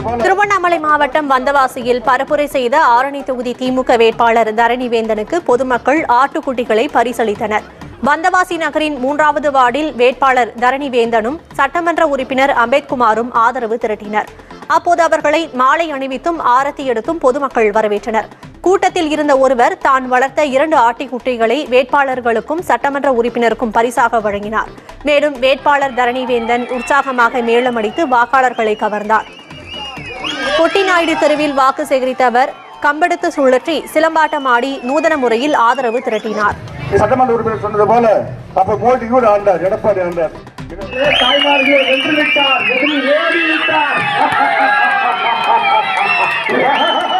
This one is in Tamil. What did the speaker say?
போல திருவண்ணாமலை மாவட்டம் வந்தவாசியில் பரப்புரை செய்த ஆரணி தொகுதி திமுக வேட்பாளர் தரணிவேந்தனுக்கு பொதுமக்கள் ஆட்டுக்குட்டிகளை பரிசளித்தனர் வந்தவாசி நகரின் மூன்றாவது வார்டில் வேட்பாளர் தரணிவேந்தனும் சட்டமன்ற உறுப்பினர் அம்பேத்குமாரும் ஆதரவு திரட்டினர் அப்போது அவர்களை மாலை அணிவித்தும் ஆரத்தி எடுத்தும் பொதுமக்கள் வரவேற்றனர் கூட்டத்தில் இருந்த ஒருவர் தான் வளர்த்த இரண்டு ஆட்டிக்குட்டிகளை வேட்பாளர்களுக்கும் சட்டமன்ற உறுப்பினருக்கும் பரிசாக வழங்கினார் மேலும் வேட்பாளர் தரணிவேந்தன் உற்சாகமாக மேளமடித்து வாக்காளர்களை கவர்ந்தார் பொட்டிநாயுடு தெருவில் வாக்கு சேகரித்த அவர் கம்பெடுத்து சுழற்றி சிலம்பாட்டம் ஆடி நூதன முறையில் ஆதரவு திரட்டினார் சட்டமன்ற உறுப்பினர் சொன்னது போல அப்ப மோடி கூட ஆண்டார் எடப்பாடி ஆண்டார் தாய்மார்களை வென்று விட்டார் எதிரி ஏறி விட்டார்